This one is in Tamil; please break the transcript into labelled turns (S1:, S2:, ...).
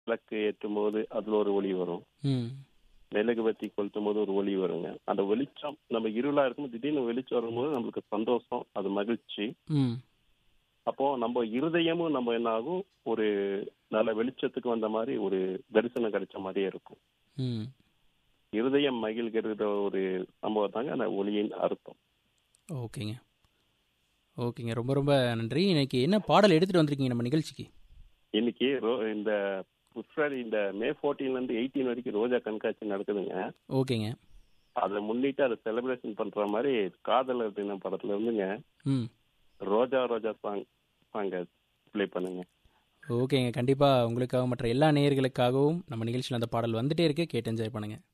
S1: விளக்கு ஏற்றும் போது அதுல ஒரு ஒளி வரும்
S2: ம்
S1: மெழுகுவர்த்தி கொளுத்தும் போது ஒரு ஒளி வருங்க அந்த வெளிச்சம் நம்ம இருளா இருக்கும்போது திடீர்னு வெளிச்சம் வரும்போது நம்மளுக்கு சந்தோஷம் அது மகிழ்ச்சி
S2: ம்
S1: அப்போ நம்ம இருதயமும் நம்ம என்ன ஆகும் ஒரு நல்ல வெளிச்சத்துக்கு வந்த மாதிரி ஒரு தரிசனம் கிடைச்ச மாதிரியே இருக்கும்
S2: ம்
S1: இருதயம் மகிழ்கிற ஒரு சம்பவம் தாங்க அந்த ஒளியின் அர்த்தம்
S2: ஓகேங்க ஓகேங்க ரொம்ப ரொம்ப நன்றி இன்னைக்கு என்ன பாடல் எடுத்துகிட்டு வந்திருக்கீங்க நம்ம நிகழ்ச்சிக்கு
S1: இன்னைக்கு ரோ- இந்த பிப்ரவரி இந்த மே 14 ல இருந்து எயிட்டீன் வரைக்கும் ரோஜா கண்காட்சி நடக்குதுங்க
S2: ஓகேங்க
S1: அதை முன்னிட்டு அதை செலிப்ரேஷன் பண்ற மாதிரி காதலர் தினம் படத்துல இருந்துங்க
S2: ம்
S1: ரோஜா ரோஜா சாங் சாங்க ப்ளே பண்ணுங்க
S2: ஓகேங்க கண்டிப்பாக உங்களுக்காக மற்ற எல்லா நேயர்களுக்காகவும் நம்ம நிகழ்ச்சியில் அந்த பாடல் வந்துட்டே இருக்கு கேட்டு என்ஜாய் பண்ணுங்கள்